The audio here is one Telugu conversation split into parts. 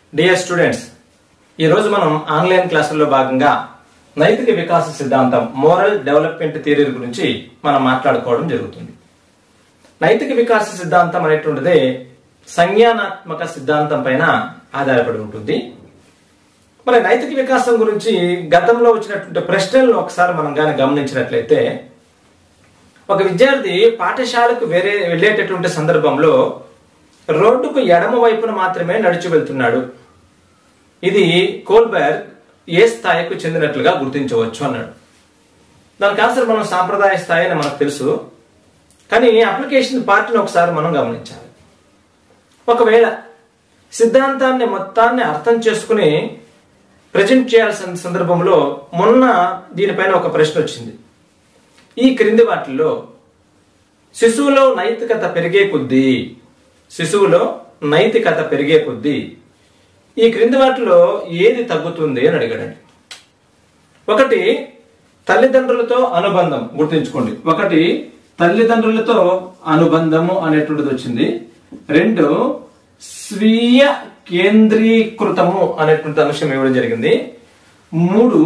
డియర్ స్టూడెంట్స్ ఈరోజు మనం ఆన్లైన్ క్లాసుల్లో భాగంగా నైతిక వికాస సిద్ధాంతం మోరల్ డెవలప్మెంట్ థియరీ గురించి మనం మాట్లాడుకోవడం జరుగుతుంది నైతిక వికాస సిద్ధాంతం అనేటువంటిది సంజ్ఞానాత్మక సిద్ధాంతం పైన ఆధారపడి ఉంటుంది మరి నైతిక వికాసం గురించి గతంలో వచ్చినటువంటి ప్రశ్నలను ఒకసారి మనం కానీ గమనించినట్లయితే ఒక విద్యార్థి పాఠశాలకు వేరే వెళ్ళేటటువంటి సందర్భంలో రోడ్డుకు ఎడమ వైపున మాత్రమే నడిచి వెళ్తున్నాడు ఇది కోల్బర్గ్ ఏ స్థాయికి చెందినట్లుగా గుర్తించవచ్చు అన్నాడు దానికి ఆన్సర్ మనం సాంప్రదాయ స్థాయి అని మనకు తెలుసు కానీ అప్లికేషన్ పార్ట్ని ఒకసారి మనం గమనించాలి ఒకవేళ సిద్ధాంతాన్ని మొత్తాన్ని అర్థం చేసుకుని ప్రజెంట్ చేయాల్సిన సందర్భంలో మొన్న దీనిపైన ఒక ప్రశ్న వచ్చింది ఈ క్రింది వాటిల్లో శిశువులో నైతికత పెరిగే కొద్దీ శిశువులో నైతికత పెరిగే కొద్దీ ఈ క్రింది వాటిలో ఏది తగ్గుతుంది అని అడిగాడండి ఒకటి తల్లిదండ్రులతో అనుబంధం గుర్తుంచుకోండి ఒకటి తల్లిదండ్రులతో అనుబంధము అనేటువంటిది వచ్చింది రెండు స్వీయ కేంద్రీకృతము అనేటువంటి అంశం ఇవ్వడం జరిగింది మూడు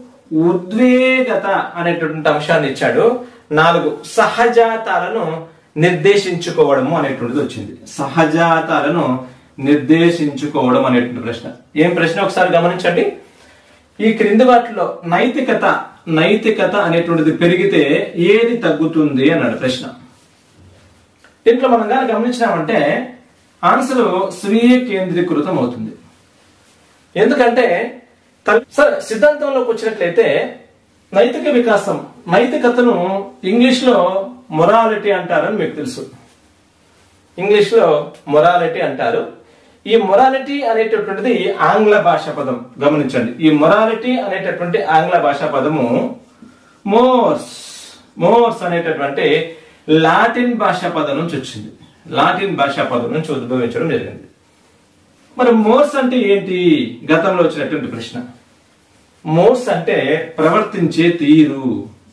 ఉద్వేగత అనేటువంటి అంశాన్ని ఇచ్చాడు నాలుగు సహజాతాలను నిర్దేశించుకోవడము అనేటువంటిది వచ్చింది సహజాతాలను నిర్దేశించుకోవడం అనేటువంటి ప్రశ్న ఏం ప్రశ్న ఒకసారి గమనించండి ఈ క్రింది వాటిలో నైతికత నైతికత అనేటువంటిది పెరిగితే ఏది తగ్గుతుంది అన్నాడు ప్రశ్న దీంట్లో మనం కానీ గమనించినామంటే ఆన్సర్ స్వీయ కేంద్రీకృతం అవుతుంది ఎందుకంటే తల్- సరే సిద్ధాంతంలోకి వచ్చినట్లయితే నైతిక వికాసం నైతికతను ఇంగ్లీష్ లో మొరాలిటీ అంటారని మీకు తెలుసు ఇంగ్లీష్ లో మొరాలిటీ అంటారు ఈ మొరాలిటీ అనేటటువంటిది ఆంగ్ల భాష పదం గమనించండి ఈ మొరాలిటీ అనేటటువంటి ఆంగ్ల భాషా పదము మోర్స్ మోర్స్ అనేటటువంటి లాటిన్ భాషా పదం నుంచి వచ్చింది లాటిన్ భాషా పదం నుంచి ఉద్భవించడం జరిగింది మరి మోర్స్ అంటే ఏంటి గతంలో వచ్చినటువంటి ప్రశ్న మోర్స్ అంటే ప్రవర్తించే తీరు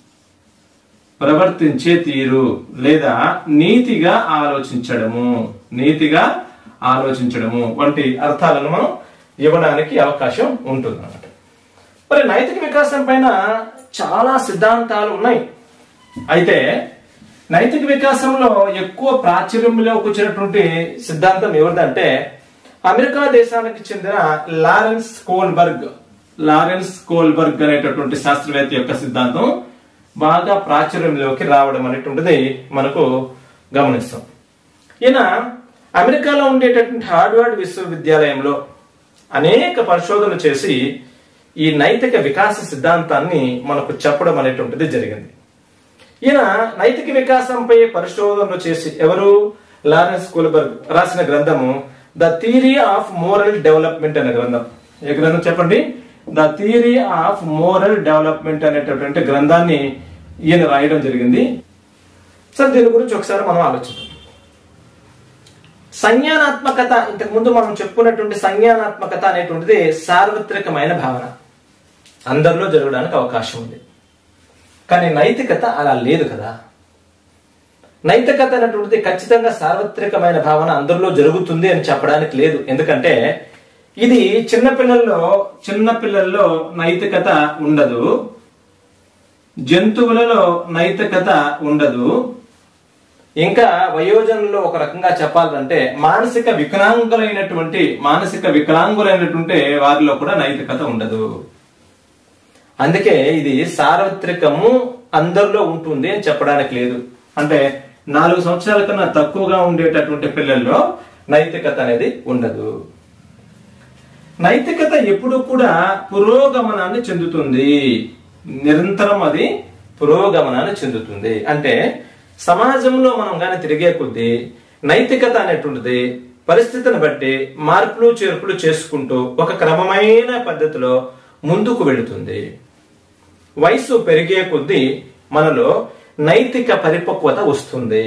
ప్రవర్తించే తీరు లేదా నీతిగా ఆలోచించడము నీతిగా ఆలోచించడము వంటి అర్థాలను మనం ఇవ్వడానికి అవకాశం ఉంటుంది అన్నమాట మరి నైతిక వికాసం పైన చాలా సిద్ధాంతాలు ఉన్నాయి అయితే నైతిక వికాసంలో ఎక్కువ ప్రాచుర్యంలోకి వచ్చినటువంటి సిద్ధాంతం ఎవరిదంటే అమెరికా దేశానికి చెందిన లారెన్స్ కోల్బర్గ్ లారెన్స్ కోల్బర్గ్ అనేటటువంటి శాస్త్రవేత్త యొక్క సిద్ధాంతం బాగా ప్రాచుర్యంలోకి రావడం అనేటువంటిది మనకు గమనిస్తాం ఈయన అమెరికాలో ఉండేటటువంటి హార్వర్డ్ విశ్వవిద్యాలయంలో అనేక పరిశోధనలు చేసి ఈ నైతిక వికాస సిద్ధాంతాన్ని మనకు చెప్పడం అనేటువంటిది జరిగింది ఈయన నైతిక వికాసంపై పరిశోధనలు చేసి ఎవరు లారెన్స్ కుల్బర్గ్ రాసిన గ్రంథము the theory of moral development అనే గ్రంథం ఏ గ్రంథం చెప్పండి the theory of moral development అనేటటువంటి గ్రంథాన్ని ఈయన రాయడం జరిగింది సరే దీని గురించి ఒకసారి మనం ఆలోచిద్దాం సంజ్ఞానాత్మకత ఇంతకు ముందు మనం చెప్పుకున్నటువంటి సంజ్ఞానాత్మకత అనేటువంటిది సార్వత్రికమైన భావన అందరిలో జరగడానికి అవకాశం ఉంది కానీ నైతికత అలా లేదు కదా నైతికత అనేటువంటిది ఖచ్చితంగా సార్వత్రికమైన భావన అందరిలో జరుగుతుంది అని చెప్పడానికి లేదు ఎందుకంటే ఇది చిన్నపిల్లల్లో చిన్నపిల్లల్లో నైతికత ఉండదు జంతువులలో నైతికత ఉండదు ఇంకా వయోజనుల్లో ఒక రకంగా చెప్పాలంటే మానసిక వికలాంగులైనటువంటి మానసిక వికలాంగులైనటువంటి వారిలో కూడా నైతికత ఉండదు అందుకే ఇది సార్వత్రికము అందరిలో ఉంటుంది అని చెప్పడానికి లేదు అంటే నాలుగు సంవత్సరాల కన్నా తక్కువగా ఉండేటటువంటి పిల్లల్లో నైతికత అనేది ఉండదు నైతికత ఎప్పుడు కూడా పురోగమనాన్ని చెందుతుంది నిరంతరం అది పురోగమనాన్ని చెందుతుంది అంటే సమాజంలో మనం గాని తిరిగే కొద్దీ నైతికత అనేటువంటిది పరిస్థితిని బట్టి మార్పులు చేర్పులు చేసుకుంటూ ఒక క్రమమైన పద్ధతిలో ముందుకు వెళుతుంది వయసు పెరిగే కొద్దీ మనలో నైతిక పరిపక్వత వస్తుంది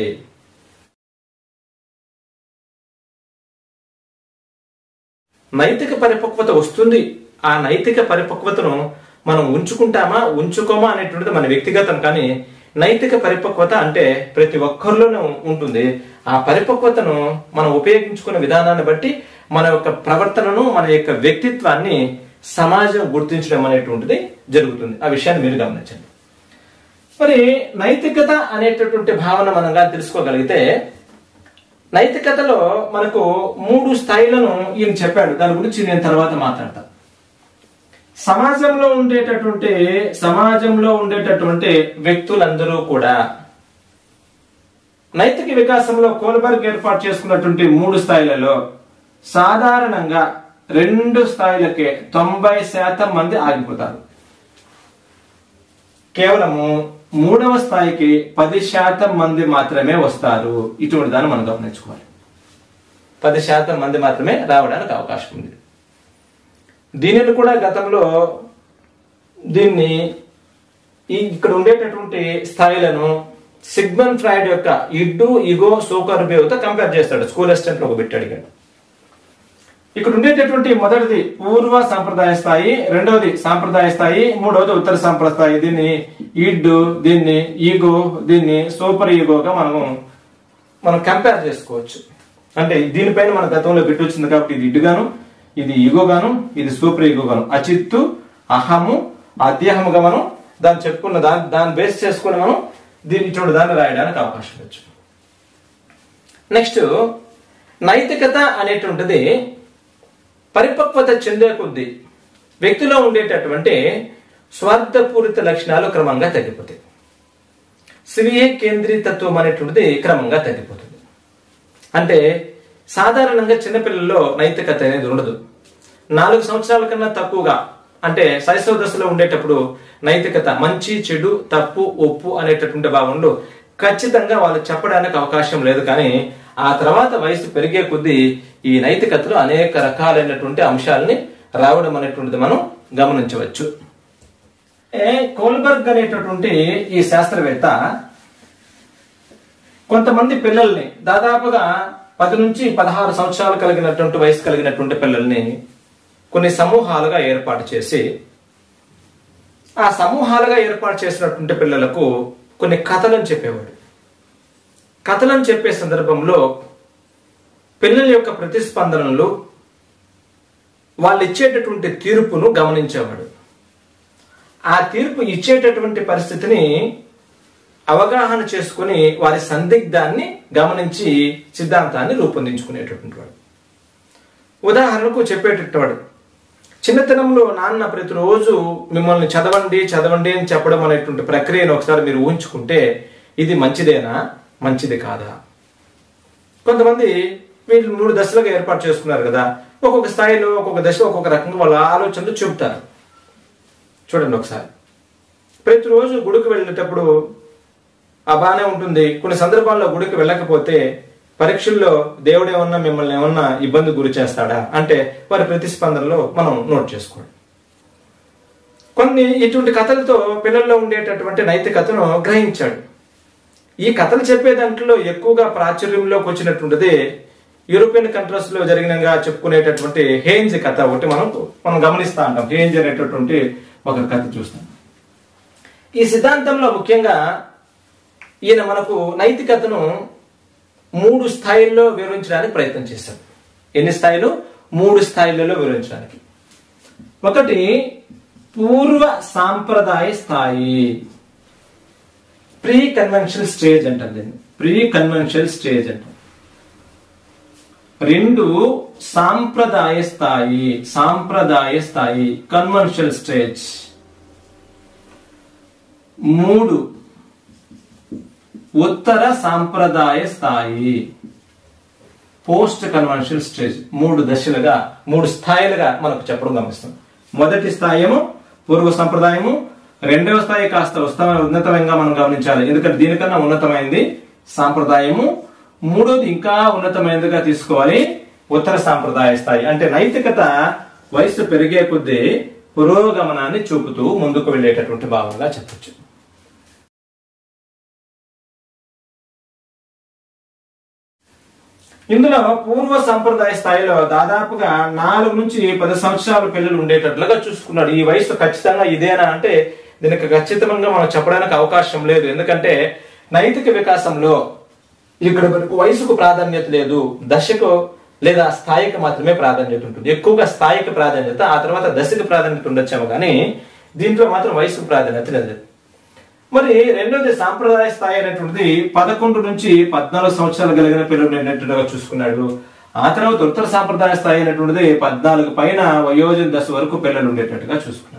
నైతిక పరిపక్వత వస్తుంది ఆ నైతిక పరిపక్వతను మనం ఉంచుకుంటామా ఉంచుకోమా అనేటువంటిది మన వ్యక్తిగతం కానీ నైతిక పరిపక్వత అంటే ప్రతి ఒక్కరిలోనూ ఉంటుంది ఆ పరిపక్వతను మనం ఉపయోగించుకునే విధానాన్ని బట్టి మన యొక్క ప్రవర్తనను మన యొక్క వ్యక్తిత్వాన్ని సమాజం గుర్తించడం అనేటువంటిది జరుగుతుంది ఆ విషయాన్ని మీరు గమనించండి మరి నైతికత అనేటటువంటి భావన మనం కానీ తెలుసుకోగలిగితే నైతికతలో మనకు మూడు స్థాయిలను ఈయన చెప్పాడు దాని గురించి నేను తర్వాత మాట్లాడతా సమాజంలో ఉండేటటువంటి సమాజంలో ఉండేటటువంటి వ్యక్తులందరూ కూడా నైతిక వికాసంలో కోల్బర్గ్ ఏర్పాటు చేసుకున్నటువంటి మూడు స్థాయిలలో సాధారణంగా రెండు స్థాయిలకే తొంభై శాతం మంది ఆగిపోతారు కేవలము మూడవ స్థాయికి పది శాతం మంది మాత్రమే వస్తారు ఇటువంటి దాన్ని మనం గమనించుకోవాలి పది శాతం మంది మాత్రమే రావడానికి అవకాశం ఉంది దీనిని కూడా గతంలో దీన్ని ఈ ఇక్కడ ఉండేటటువంటి స్థాయిలను సిగ్మన్ ఫ్రాయిడ్ యొక్క ఇడ్డు ఇగో సోకర్బేవ్తో కంపేర్ చేస్తాడు స్కూల్ అసిస్టెంట్ లో ఒక బిట్ అడిగాడు ఇక్కడ ఉండేటటువంటి మొదటిది పూర్వ సాంప్రదాయ స్థాయి రెండవది సాంప్రదాయ స్థాయి మూడవది ఉత్తర సాంప్రదాయ స్థాయి దీన్ని ఇడ్డు దీన్ని ఈగో దీన్ని సూపర్ ఈగోగా మనము మనం కంపేర్ చేసుకోవచ్చు అంటే దీనిపైన మన గతంలో బిట్ వచ్చింది కాబట్టి ఇది ఇడ్డుగాను ఇది ఈగోగాను ఇది సూపర్ ఈగోగాను అచిత్తు అహము అధ్యాహముగా మనం దాన్ని చెప్పుకున్న దాన్ని దాన్ని బేస్ చేసుకుని మనం దీన్ని ఇటువంటి దాన్ని రాయడానికి అవకాశం వచ్చు నెక్స్ట్ నైతికత అనేటువంటిది పరిపక్వత చెందే కొద్దీ వ్యక్తిలో ఉండేటటువంటి స్వార్థపూరిత లక్షణాలు క్రమంగా తగ్గిపోతాయి స్వీయ కేంద్రీతత్వం అనేటువంటిది క్రమంగా తగ్గిపోతుంది అంటే సాధారణంగా చిన్నపిల్లల్లో నైతికత అనేది ఉండదు నాలుగు సంవత్సరాల కన్నా తక్కువగా అంటే శైశవ దశలో ఉండేటప్పుడు నైతికత మంచి చెడు తప్పు ఒప్పు అనేటటువంటి భావంలో ఖచ్చితంగా వాళ్ళు చెప్పడానికి అవకాశం లేదు కానీ ఆ తర్వాత వయసు పెరిగే కొద్దీ ఈ నైతికతలో అనేక రకాలైనటువంటి అంశాలని రావడం అనేటువంటిది మనం గమనించవచ్చు ఏ కోల్బర్గ్ అనేటటువంటి ఈ శాస్త్రవేత్త కొంతమంది పిల్లల్ని దాదాపుగా పది నుంచి పదహారు సంవత్సరాలు కలిగినటువంటి వయసు కలిగినటువంటి పిల్లల్ని కొన్ని సమూహాలుగా ఏర్పాటు చేసి ఆ సమూహాలుగా ఏర్పాటు చేసినటువంటి పిల్లలకు కొన్ని కథలను చెప్పేవాడు కథలను చెప్పే సందర్భంలో పిల్లల యొక్క ప్రతిస్పందనలు వాళ్ళు ఇచ్చేటటువంటి తీర్పును గమనించేవాడు ఆ తీర్పు ఇచ్చేటటువంటి పరిస్థితిని అవగాహన చేసుకుని వారి సందిగ్ధాన్ని గమనించి సిద్ధాంతాన్ని రూపొందించుకునేటటువంటి వాడు ఉదాహరణకు చెప్పేటటువంటి వాడు చిన్నతనంలో నాన్న ప్రతిరోజు మిమ్మల్ని చదవండి చదవండి అని చెప్పడం అనేటువంటి ప్రక్రియను ఒకసారి మీరు ఊహించుకుంటే ఇది మంచిదేనా మంచిది కాదా కొంతమంది వీళ్ళు మూడు దశలుగా ఏర్పాటు చేసుకున్నారు కదా ఒక్కొక్క స్థాయిలో ఒక్కొక్క దశ ఒక్కొక్క రకంగా వాళ్ళ ఆలోచనలు చెబుతారు చూడండి ఒకసారి ప్రతిరోజు గుడికి వెళ్ళేటప్పుడు ఆ బాగానే ఉంటుంది కొన్ని సందర్భాల్లో గుడికి వెళ్ళకపోతే పరీక్షల్లో దేవుడు ఏమన్నా మిమ్మల్ని ఏమన్నా ఇబ్బంది గురి చేస్తాడా అంటే వారి ప్రతిస్పందనలో మనం నోట్ చేసుకోండి కొన్ని ఇటువంటి కథలతో పిల్లల్లో ఉండేటటువంటి నైతికతను గ్రహించాడు ఈ కథలు చెప్పే దాంట్లో ఎక్కువగా ప్రాచుర్యంలోకి వచ్చినటువంటిది యూరోపియన్ కంట్రీస్ లో జరిగినగా చెప్పుకునేటటువంటి హేంజ్ కథ ఒకటి మనం మనం గమనిస్తా ఉంటాం హేంజ్ అనేటటువంటి ఒక కథ చూస్తాం ఈ సిద్ధాంతంలో ముఖ్యంగా ఈయన మనకు నైతికతను మూడు స్థాయిల్లో వివరించడానికి ప్రయత్నం చేశాడు ఎన్ని స్థాయిలు మూడు స్థాయిలలో వివరించడానికి ఒకటి పూర్వ సాంప్రదాయ స్థాయి ప్రీ కన్వెన్షనల్ స్టేజ్ అంటారు దీన్ని ప్రీ కన్వెన్షనల్ స్టేజ్ అంటారు రెండు సాంప్రదాయ స్థాయి సాంప్రదాయ స్థాయి కన్వెన్షనల్ స్టేజ్ మూడు ఉత్తర సాంప్రదాయ స్థాయి పోస్ట్ కన్వెన్షనల్ స్టేజ్ మూడు దశలుగా మూడు స్థాయిలుగా మనకు చెప్పడం గమనిస్తాం మొదటి స్థాయము పూర్వ సంప్రదాయము రెండవ స్థాయి కాస్త ఉత్తమ ఉన్నతమైనగా మనం గమనించాలి ఎందుకంటే దీనికన్నా ఉన్నతమైనది సాంప్రదాయము మూడోది ఇంకా ఉన్నతమైనదిగా తీసుకోవాలి ఉత్తర సాంప్రదాయ స్థాయి అంటే నైతికత వయసు పెరిగే కొద్దీ పురోగమనాన్ని చూపుతూ ముందుకు వెళ్ళేటటువంటి భావంగా చెప్పొచ్చు ఇందులో పూర్వ సంప్రదాయ స్థాయిలో దాదాపుగా నాలుగు నుంచి పది సంవత్సరాల పిల్లలు ఉండేటట్లుగా చూసుకున్నాడు ఈ వయసు ఖచ్చితంగా ఇదేనా అంటే దీనికి ఖచ్చితంగా మనం చెప్పడానికి అవకాశం లేదు ఎందుకంటే నైతిక వికాసంలో ఇక్కడ మనకు వయసుకు ప్రాధాన్యత లేదు దశకు లేదా స్థాయికి మాత్రమే ప్రాధాన్యత ఉంటుంది ఎక్కువగా స్థాయికి ప్రాధాన్యత ఆ తర్వాత దశకి ప్రాధాన్యత ఉండొచ్చేమో కానీ దీంట్లో మాత్రం వయసుకు ప్రాధాన్యత లేదు మరి రెండోది సాంప్రదాయ స్థాయి అనేటువంటిది పదకొండు నుంచి పద్నాలుగు సంవత్సరాలు కలిగిన పిల్లలు ఉండేటట్టుగా చూసుకున్నాడు ఆ తర్వాత ఉత్తర సాంప్రదాయ స్థాయి అనేటువంటిది పద్నాలుగు పైన వయోజన దశ వరకు పిల్లలు ఉండేటట్టుగా చూసుకున్నాడు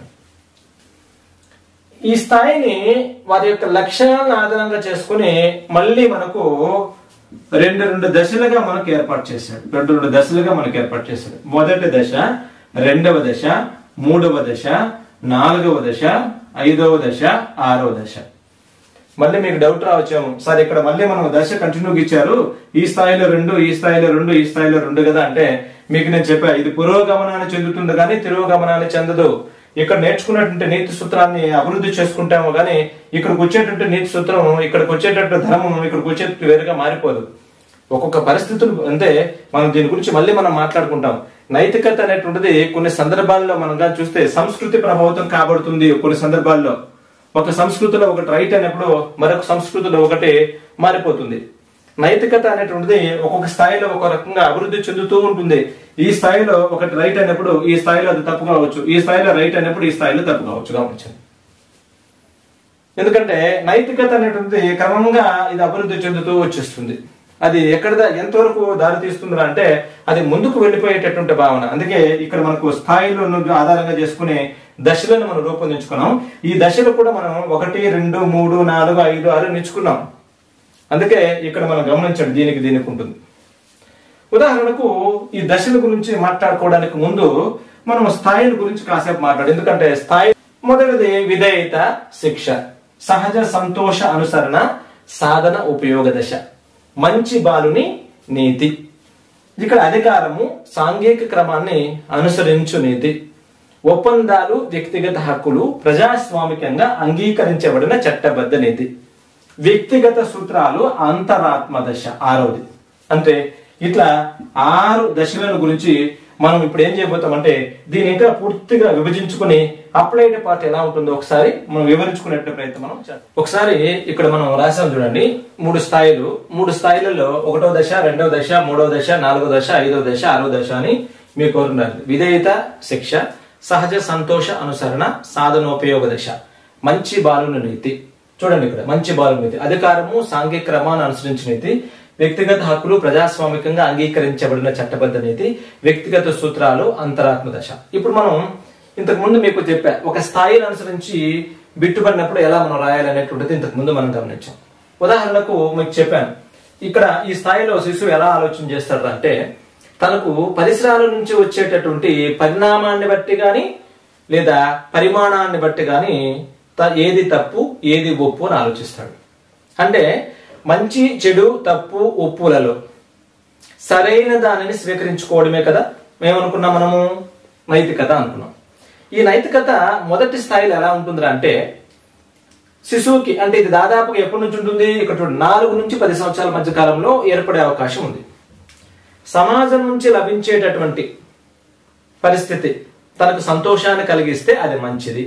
ఈ స్థాయిని వారి యొక్క లక్షణాలను ఆధారంగా చేసుకుని మళ్ళీ మనకు రెండు రెండు దశలుగా మనకు ఏర్పాటు చేశాడు రెండు రెండు దశలుగా మనకు ఏర్పాటు చేశాడు మొదటి దశ రెండవ దశ మూడవ దశ నాలుగవ దశ ఐదవ దశ ఆరవ దశ మళ్ళీ మీకు డౌట్ రావచ్చేమో సార్ ఇక్కడ మళ్ళీ మనం దశ కంటిన్యూగా ఇచ్చారు ఈ స్థాయిలో రెండు ఈ స్థాయిలో రెండు ఈ స్థాయిలో రెండు కదా అంటే మీకు నేను చెప్పా ఇది పురోగమనాన్ని చెందుతుంది కానీ తిరోగమనాన్ని చెందదు ఇక్కడ నేర్చుకున్నటువంటి నీతి సూత్రాన్ని అభివృద్ధి చేసుకుంటాము కానీ ఇక్కడికి వచ్చేటట్టు నీతి సూత్రం ఇక్కడికి వచ్చేటట్టు ధర్మం ఇక్కడికి వచ్చేటట్టు వేరుగా మారిపోదు ఒక్కొక్క పరిస్థితులు అంటే మనం దీని గురించి మళ్ళీ మనం మాట్లాడుకుంటాం నైతికత అనేటువంటిది కొన్ని సందర్భాల్లో మనం కానీ చూస్తే సంస్కృతి ప్రభావితం కాబడుతుంది కొన్ని సందర్భాల్లో ఒక సంస్కృతిలో ఒకటి రైట్ అయినప్పుడు మరొక సంస్కృతిలో ఒకటి మారిపోతుంది నైతికత అనేటువంటిది ఒక్కొక్క స్థాయిలో ఒక రకంగా అభివృద్ధి చెందుతూ ఉంటుంది ఈ స్థాయిలో ఒకటి రైట్ అయినప్పుడు ఈ స్థాయిలో అది తప్పు కావచ్చు ఈ స్థాయిలో రైట్ అయినప్పుడు ఈ స్థాయిలో తప్పు కావచ్చు గమనించండి ఎందుకంటే నైతికత అనేటువంటిది క్రమంగా ఇది అభివృద్ధి చెందుతూ వచ్చేస్తుంది అది ఎక్కడ దా- ఎంతవరకు దారి తీస్తుంది అంటే అది ముందుకు వెళ్ళిపోయేటటువంటి భావన అందుకే ఇక్కడ మనకు స్థాయిలను ఆధారంగా చేసుకునే దశలను మనం రూపొందించుకున్నాం ఈ దశలు కూడా మనం ఒకటి రెండు మూడు నాలుగు ఐదు ఆరు నేర్చుకున్నాం అందుకే ఇక్కడ మనం గమనించండి దీనికి దీనికి ఉంటుంది ఉదాహరణకు ఈ దశల గురించి మాట్లాడుకోవడానికి ముందు మనం స్థాయిల గురించి కాసేపు మాట్లాడు ఎందుకంటే స్థాయి మొదటిది విధేయత శిక్ష సహజ సంతోష అనుసరణ సాధన ఉపయోగ దశ మంచి బాలుని నీతి ఇక్కడ అధికారము సాంఘిక క్రమాన్ని అనుసరించు నీతి ఒప్పందాలు వ్యక్తిగత హక్కులు ప్రజాస్వామికంగా అంగీకరించబడిన చట్టబద్ధ నీతి వ్యక్తిగత సూత్రాలు అంతరాత్మ దశ ఆరవది అంటే ఇట్లా ఆరు దశలను గురించి మనం ఇప్పుడు ఏం చేయబోతామంటే దీని ఇంకా పూర్తిగా విభజించుకుని అప్లైడ్ పార్ట్ ఎలా ఉంటుందో ఒకసారి మనం వివరించుకునే ప్రయత్నం మనం చేద్దాం. ఒకసారి ఇక్కడ మనం రాసాం చూడండి మూడు స్థాయిలు మూడు స్థాయిలలో ఒకటో దశ రెండవ దశ మూడవ దశ నాలుగో దశ ఐదవ దశ ఆరో దశ అని మీకు కోరున్నారు విధేయత శిక్ష సహజ సంతోష అనుసరణ సాధనోపయోగ దశ మంచి బాలుని నీతి చూడండి ఇక్కడ మంచి బాలుని నీతి అధికారము సాంఘిక క్రమాన్ని అనుసరించిన నీతి వ్యక్తిగత హక్కులు ప్రజాస్వామికంగా అంగీకరించబడిన చట్టబద్ధ నీతి వ్యక్తిగత సూత్రాలు అంతరాత్మ దశ ఇప్పుడు మనం ఇంతకు ముందు మీకు చెప్పా ఒక స్థాయిని అనుసరించి బిట్టుబడినప్పుడు ఎలా మనం రాయాలనేటువంటిది ఇంతకు ముందు మనం గమనించాం ఉదాహరణకు మీకు చెప్పాను ఇక్కడ ఈ స్థాయిలో శిశువు ఎలా ఆలోచన చేస్తాడు అంటే తనకు పరిసరాల నుంచి వచ్చేటటువంటి పరిణామాన్ని బట్టి గాని లేదా పరిమాణాన్ని బట్టి గాని త- ఏది తప్పు ఏది ఒప్పు అని ఆలోచిస్తాడు అంటే మంచి చెడు తప్పు ఒప్పులలో సరైన దానిని స్వీకరించుకోవడమే కదా మేమనుకున్నాం మనము నైతికత అనుకున్నాం ఈ నైతికత మొదటి స్థాయిలో ఎలా ఉంటుందిరా అంటే శిశువుకి అంటే ఇది దాదాపుగా ఎప్పటి నుంచి ఉంటుంది ఇక్కడ చూడండి నాలుగు నుంచి పది సంవత్సరాల మధ్య కాలంలో ఏర్పడే అవకాశం ఉంది సమాజం నుంచి లభించేటటువంటి పరిస్థితి తనకు సంతోషాన్ని కలిగిస్తే అది మంచిది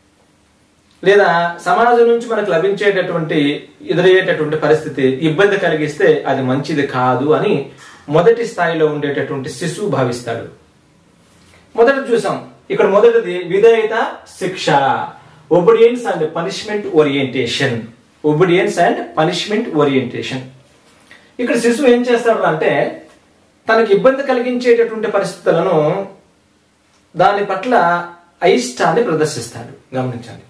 లేదా సమాజం నుంచి మనకు లభించేటటువంటి ఎదురయ్యేటటువంటి పరిస్థితి ఇబ్బంది కలిగిస్తే అది మంచిది కాదు అని మొదటి స్థాయిలో ఉండేటటువంటి శిశువు భావిస్తాడు మొదట చూసాం ఇక్కడ మొదటిది విధేయత శిక్ష obedience and punishment orientation obedience and punishment orientation ఇక్కడ శిశువు ఏం చేస్తాడు అంటే తనకి ఇబ్బంది కలిగించేటటువంటి పరిస్థితులను దాని పట్ల అయిష్టాన్ని ప్రదర్శిస్తాడు గమనించండి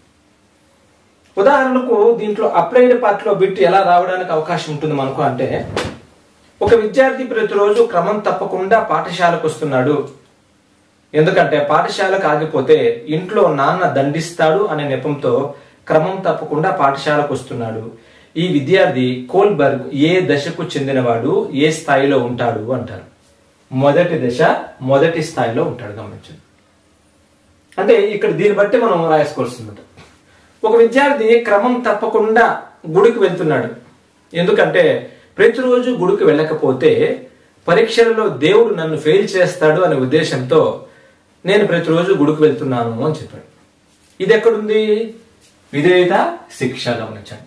ఉదాహరణకు దీంట్లో అప్లైడ్ పార్ట్లో బిట్ ఎలా రావడానికి అవకాశం ఉంటుంది మనకు అంటే ఒక విద్యార్థి ప్రతిరోజు క్రమం తప్పకుండా పాఠశాలకు వస్తున్నాడు ఎందుకంటే పాఠశాలకు ఆగిపోతే ఇంట్లో నాన్న దండిస్తాడు అనే నెపంతో క్రమం తప్పకుండా పాఠశాలకు వస్తున్నాడు ఈ విద్యార్థి కోల్బర్గ్ ఏ దశకు చెందినవాడు ఏ స్థాయిలో ఉంటాడు అంటారు మొదటి దశ మొదటి స్థాయిలో ఉంటాడు గమనించండి అంటే ఇక్కడ దీన్ని బట్టి మనం రాసుకోవాల్సిందట ఒక విద్యార్థి క్రమం తప్పకుండా గుడికి వెళ్తున్నాడు ఎందుకంటే ప్రతిరోజు గుడికి వెళ్ళకపోతే పరీక్షలలో దేవుడు నన్ను ఫెయిల్ చేస్తాడు అనే ఉద్దేశంతో నేను ప్రతిరోజు గుడికి వెళ్తున్నాను అని చెప్పాడు ఇది ఎక్కడుంది విధేయత శిక్ష గమనించండి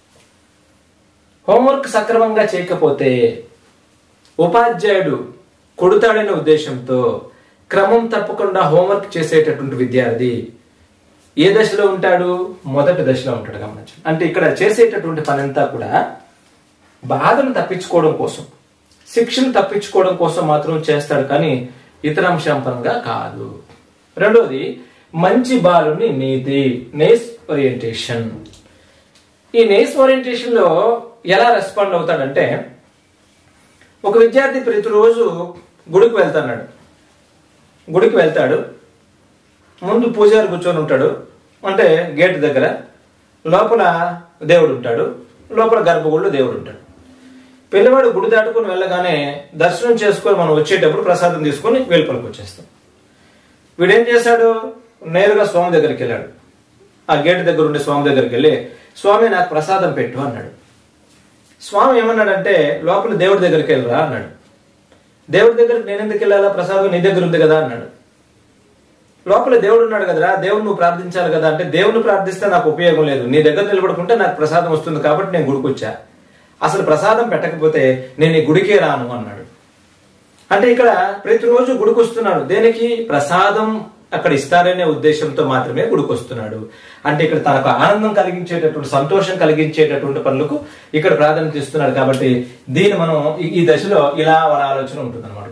హోంవర్క్ సక్రమంగా చేయకపోతే ఉపాధ్యాయుడు కొడుతాడనే ఉద్దేశంతో క్రమం తప్పకుండా హోంవర్క్ చేసేటటువంటి విద్యార్థి ఏ దశలో ఉంటాడు మొదటి దశలో ఉంటాడు గమనించండి అంటే ఇక్కడ చేసేటటువంటి పని అంతా కూడా బాధను తప్పించుకోవడం కోసం శిక్షను తప్పించుకోవడం కోసం మాత్రం చేస్తాడు కానీ ఇతర అంశం పరంగా కాదు రెండోది మంచి బాలుని నీతి నేస్ ఓరియంటేషన్ ఈ నేస్ ఓరియంటేషన్ లో ఎలా రెస్పాండ్ అవుతాడంటే ఒక విద్యార్థి ప్రతిరోజు గుడికి వెళ్తున్నాడు గుడికి వెళ్తాడు ముందు పూజారి కూర్చొని ఉంటాడు అంటే గేట్ దగ్గర లోపల దేవుడు ఉంటాడు లోపల గర్భగుడిలో దేవుడు ఉంటాడు పిల్లవాడు గుడి దాటుకుని వెళ్ళగానే దర్శనం చేసుకొని మనం వచ్చేటప్పుడు ప్రసాదం తీసుకొని వెలుపలికి వచ్చేస్తాం వీడేం చేశాడు నేరుగా స్వామి దగ్గరికి వెళ్ళాడు ఆ గేట్ దగ్గర ఉండే స్వామి దగ్గరికి వెళ్ళి స్వామి నాకు ప్రసాదం పెట్టు అన్నాడు స్వామి ఏమన్నాడంటే లోపల దేవుడి దగ్గరికి వెళ్ళరా అన్నాడు దేవుడి దగ్గరికి నేను ఎందుకు వెళ్ళాలా ప్రసాదం నీ దగ్గర ఉంది కదా అన్నాడు లోపల దేవుడు ఉన్నాడు కదరా దేవుడు నువ్వు ప్రార్థించాలి కదా అంటే దేవుని ప్రార్థిస్తే నాకు ఉపయోగం లేదు నీ దగ్గర నిలబడుకుంటే నాకు ప్రసాదం వస్తుంది కాబట్టి నేను గుడికి వచ్చా అసలు ప్రసాదం పెట్టకపోతే నేను ఈ గుడికే రాను అన్నాడు అంటే ఇక్కడ ప్రతిరోజు గుడికి వస్తున్నాడు దేనికి ప్రసాదం అక్కడ ఇస్తారనే ఉద్దేశంతో మాత్రమే గుడికి వస్తున్నాడు అంటే ఇక్కడ తనకు ఆనందం కలిగించేటటువంటి సంతోషం కలిగించేటటువంటి పనులకు ఇక్కడ ప్రాధాన్యత ఇస్తున్నాడు కాబట్టి దీన్ని మనం ఈ- ఈ దశలో ఇలా మన ఆలోచన ఉంటుంది అనమాట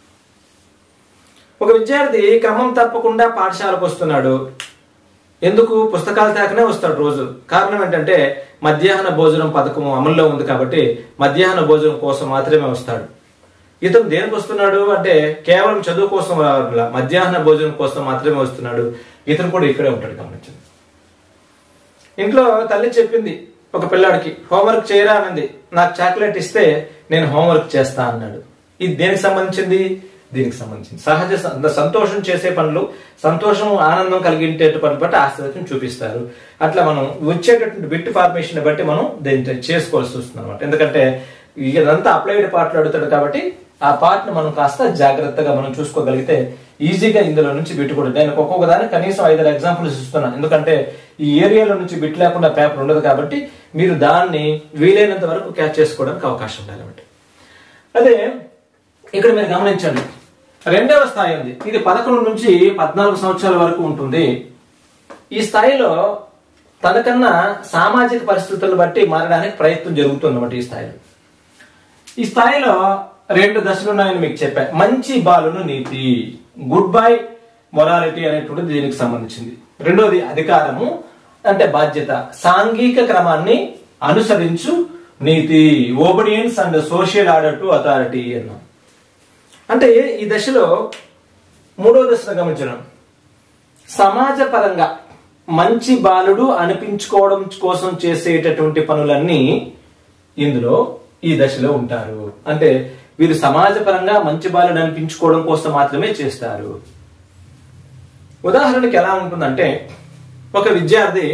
ఒక విద్యార్థి క్రమం తప్పకుండా పాఠశాలకు వస్తున్నాడు ఎందుకు పుస్తకాలు తాకనే వస్తాడు రోజు కారణం ఏంటంటే మధ్యాహ్న భోజనం పథకం అమల్లో ఉంది కాబట్టి మధ్యాహ్న భోజనం కోసం మాత్రమే వస్తాడు ఇతను దేనికి వస్తున్నాడు అంటే కేవలం చదువు కోసం రావట్లా మధ్యాహ్న భోజనం కోసం మాత్రమే వస్తున్నాడు ఇతను కూడా ఇక్కడే ఉంటాడు గమనించండి ఇంట్లో తల్లి చెప్పింది ఒక పిల్లాడికి హోంవర్క్ చేయరా అన్నది నాకు చాక్లెట్ ఇస్తే నేను హోంవర్క్ చేస్తా అన్నాడు ఇది దేనికి సంబంధించింది దీనికి సంబంధించింది సహజ స- సంతోషం చేసే పనులు సంతోషం ఆనందం కలిగించే పనులు బట్టి ఆశ్చర్యం చూపిస్తారు అట్లా మనం వచ్చేటటువంటి బిట్ ఫార్మేషన్ బట్టి మనం దీన్ని చేసుకోవాల్సి వస్తుంది అనమాట ఎందుకంటే ఇదంతా అప్లైడ్ పార్ట్లు అడుగుతాడు కాబట్టి ఆ పార్ట్ ను మనం కాస్త జాగ్రత్తగా మనం చూసుకోగలిగితే ఈజీగా ఇందులో నుంచి బిట్ కూడా నేను ఒక్కొక్క దానికి కనీసం ఐదారు ఎగ్జాంపుల్స్ ఇస్తున్నాను ఎందుకంటే ఈ ఏరియాలో నుంచి బిట్ లేకుండా పేపర్ ఉండదు కాబట్టి మీరు దాన్ని వీలైనంత వరకు క్యాచ్ చేసుకోవడానికి అవకాశం ఉండాలి అన్నమాట అదే ఇక్కడ మీరు గమనించండి రెండవ స్థాయి ఉంది ఇది పదకొండు నుంచి పద్నాలుగు సంవత్సరాల వరకు ఉంటుంది ఈ స్థాయిలో తనకన్నా సామాజిక పరిస్థితులను బట్టి మారడానికి ప్రయత్నం జరుగుతుంది అన్నమాట ఈ స్థాయిలో ఈ స్థాయిలో రెండు దశలు ఉన్నాయని మీకు చెప్పా మంచి బాలును నీతి గుడ్ బై మొరాలిటీ అనేటువంటిది దీనికి సంబంధించింది రెండోది అధికారము అంటే బాధ్యత సాంఘిక క్రమాన్ని అనుసరించు నీతి obedience and social order to authority అన్నాం అంటే ఈ దశలో మూడో దశను గమనించడం సమాజ పరంగా మంచి బాలుడు అనిపించుకోవడం కోసం చేసేటటువంటి పనులన్నీ ఇందులో ఈ దశలో ఉంటారు అంటే వీరు సమాజపరంగా మంచి బాలుడు అనిపించుకోవడం కోసం మాత్రమే చేస్తారు ఉదాహరణకి ఎలా ఉంటుందంటే ఒక విద్యార్థి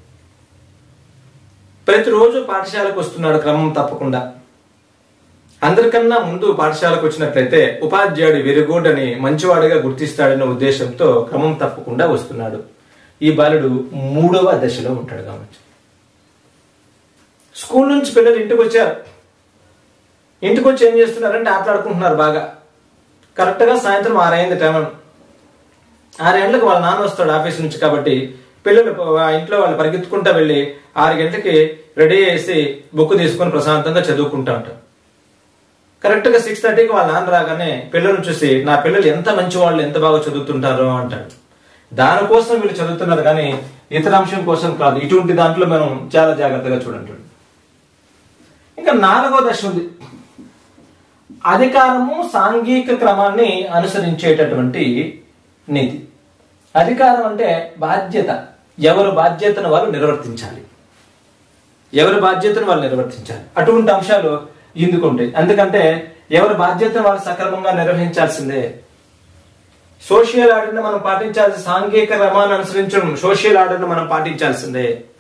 ప్రతిరోజు పాఠశాలకు వస్తున్నాడు క్రమం తప్పకుండా అందరికన్నా ముందు పాఠశాలకు వచ్చినట్లయితే ఉపాధ్యాయుడు వెరీ గుడ్ అని మంచివాడిగా గుర్తిస్తాడనే ఉద్దేశంతో క్రమం తప్పకుండా వస్తున్నాడు ఈ బాలుడు మూడవ దశలో ఉంటాడు గమనించు స్కూల్ నుంచి పిల్లలు ఇంటికి వచ్చారు ఇంటికి వచ్చి ఏం చేస్తున్నారంటే ఆటలాడుకుంటున్నారు బాగా కరెక్ట్గా సాయంత్రం ఆరైంది టైం ఆరు గంటలకు వాళ్ళ నాన్న వస్తాడు ఆఫీస్ నుంచి కాబట్టి పిల్లలు ఆ ఇంట్లో వాళ్ళు పరిగెత్తుకుంటా వెళ్ళి ఆరు గంటలకి రెడీ చేసి బుక్ తీసుకొని ప్రశాంతంగా చదువుకుంటా ఉంటారు కరెక్ట్గా సిక్స్ థర్టీకి వాళ్ళ నాన్న రాగానే పిల్లలను చూసి నా పిల్లలు ఎంత మంచి వాళ్ళు ఎంత బాగా చదువుతుంటారో అంటాడు దానికోసం వీళ్ళు చదువుతున్నారు కానీ ఇతర అంశం కోసం కాదు ఇటువంటి దాంట్లో మనం చాలా జాగ్రత్తగా చూడండి ఇంకా నాలుగో దశ ఉంది అధికారము సాంఘిక క్రమాన్ని అనుసరించేటటువంటి నీతి అధికారం అంటే బాధ్యత ఎవరు బాధ్యతను వారు నిర్వర్తించాలి ఎవరి బాధ్యతను వాళ్ళు నిర్వర్తించాలి అటువంటి అంశాలు ఇందుకు ఉంటాయి ఎందుకంటే ఎవరి బాధ్యతను వాళ్ళు సక్రమంగా నిర్వహించాల్సిందే సోషల్ ఆర్డర్ మనం పాటించాల్సి సాంఘిక క్రమాన్ని అనుసరించడం సోషల్ ఆర్డర్ మనం పాటించాల్సిందే